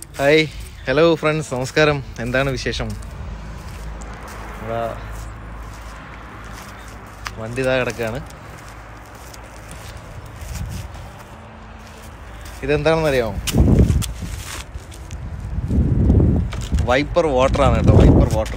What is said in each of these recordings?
Hi hello friends നമസ്കാരം എന്താണ് വിശേഷം ഇവിടെ വണ്ടി ഇതാ കിടക്കുകയാണ് ഇതെന്താണെന്ന് അറിയാമോ വൈപ്പർ വാട്ടറാണ് കേട്ടോ വൈപ്പർ വാട്ടർ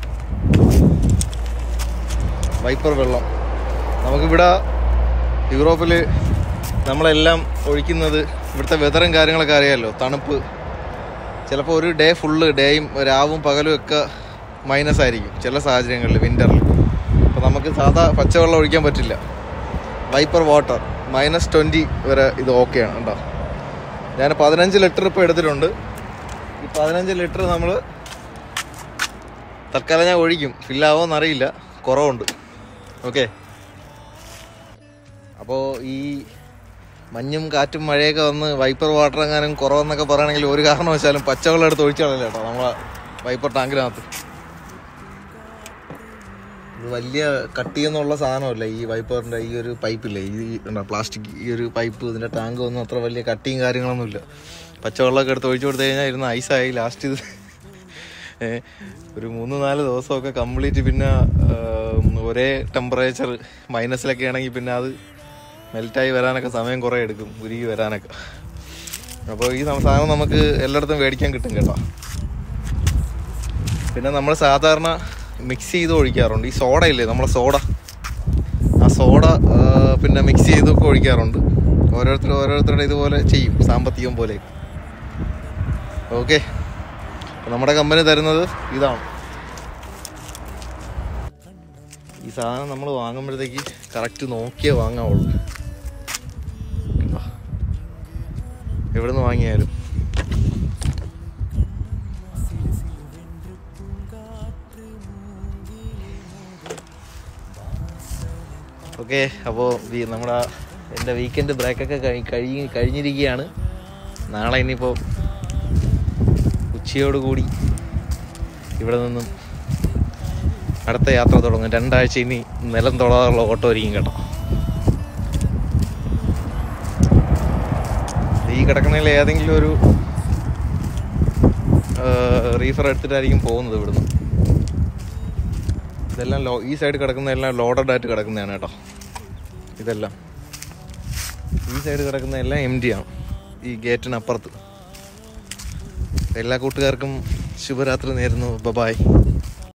വൈപ്പർ വെള്ളം നമുക്കിവിടെ യൂറോപ്പിൽ നമ്മളെല്ലാം ഒഴിക്കുന്നത് ഇവിടുത്തെ വെതറും കാര്യങ്ങളൊക്കെ അറിയാമല്ലോ തണുപ്പ് ചിലപ്പോൾ ഒരു ഡേ ഫുള്ള് ഡേയും രാവും പകലും ഒക്കെ മൈനസ് ആയിരിക്കും ചില സാഹചര്യങ്ങളിൽ വിൻ്ററിൽ അപ്പോൾ നമുക്ക് സാധാ പച്ചവെള്ളം ഒഴിക്കാൻ പറ്റില്ല വൈപ്പർ വാട്ടർ മൈനസ് ട്വൻറ്റി വരെ ഇത് ഓക്കെയാണ് കേട്ടോ ഞാൻ പതിനഞ്ച് ലിറ്റർ ഇപ്പോൾ എടുത്തിട്ടുണ്ട് ഈ പതിനഞ്ച് ലിറ്റർ നമ്മൾ തൽക്കാലം ഞാൻ ഒഴിക്കും ഫില്ലാവോ എന്നറിയില്ല കുറവുണ്ട് ഓക്കെ അപ്പോൾ ഈ മഞ്ഞും കാറ്റും മഴയൊക്കെ വന്ന് വൈപ്പർ വാട്ടർ എങ്ങാനും കുറവെന്നൊക്കെ പറയുകയാണെങ്കിൽ ഒരു കാരണവശാലും പച്ചവെള്ളം എടുത്ത് ഒഴിച്ചാളല്ലേ കേട്ടോ നമ്മളെ വൈപ്പർ ടാങ്കിനകത്ത് ഇത് വലിയ കട്ടിയെന്നുള്ള സാധനമല്ല ഈ വൈപ്പറിൻ്റെ ഈ ഒരു പൈപ്പില്ലേ ഈ പ്ലാസ്റ്റിക് ഈ ഒരു പൈപ്പ് ഇതിൻ്റെ ടാങ്ക് ഒന്നും അത്ര വലിയ കട്ടിയും കാര്യങ്ങളൊന്നുമില്ല പച്ചവെള്ളമൊക്കെ എടുത്ത് ഒഴിച്ചു കൊടുത്തു കഴിഞ്ഞാൽ ഇരുന്ന് ഐസായി ലാസ്റ്റ് ഇത് ഏ, ഒരു മൂന്ന് നാല് ദിവസമൊക്കെ കംപ്ലീറ്റ് പിന്നെ ആ, ഒരേ ടെമ്പറേച്ചർ മൈനസിലൊക്കെ ആണെങ്കിൽ പിന്നെ അത് മെൽറ്റായി വരാനൊക്കെ സമയം കുറേ എടുക്കും ഉരുകി വരാനൊക്കെ അപ്പോൾ ഈ സം- സാധനം നമുക്ക് എല്ലായിടത്തും മേടിക്കാൻ കിട്ടും കേട്ടോ പിന്നെ നമ്മൾ സാധാരണ മിക്സ് ചെയ്ത് ഒഴിക്കാറുണ്ട് ഈ സോഡ ഇല്ലേ നമ്മളെ സോഡ ആ സോഡ ആ, പിന്നെ മിക്സ് ചെയ്തൊക്കെ ഒഴിക്കാറുണ്ട് ഓരോരുത്തർ ഓരോരുത്തരുടെ ഇതുപോലെ ചെയ്യും സാമ്പത്തികം പോലെ ഓക്കെ നമ്മുടെ കമ്പനി തരുന്നത് ഇതാണ് ഈ സാധനം നമ്മൾ വാങ്ങുമ്പോഴത്തേക്ക് കറക്റ്റ് നോക്കിയേ വാങ്ങാവുള്ളൂ കണ്ടോ? എവിടുന്ന് വാങ്ങിയാലും ഓക്കെ അപ്പോൾ നമ്മുടെ എൻ്റെ വീക്കെൻഡ് ബ്രേക്കൊക്കെ കഴി കഴിഞ്ഞ് കഴിഞ്ഞിരിക്കുകയാണ് നാളെ ഇനിയിപ്പോൾ ഉച്ചയോടുകൂടി ഇവിടെ നിന്നും അടുത്ത യാത്ര തുടങ്ങും രണ്ടാഴ്ച ഇനി നിലം തൊടാനുള്ള ഓട്ടോ ആയിരിക്കും കേട്ടോ ഈ കിടക്കണയിൽ ഏതെങ്കിലും ഒരു റീഫർ എടുത്തിട്ടായിരിക്കും പോകുന്നത് ഇവിടുന്ന് ഇതെല്ലാം ലോ ഈ സൈഡ് കിടക്കുന്നതെല്ലാം ലോഡഡ് ആയിട്ട് കിടക്കുന്നതാണ് കേട്ടോ ഇതെല്ലാം ഈ സൈഡ് കിടക്കുന്നതെല്ലാം എം ടി ആണ് ഈ ഗേറ്റിനപ്പുറത്ത് എല്ലാ കൂട്ടുകാർക്കും ശുഭരാത്രി നേരുന്നു ബബായ്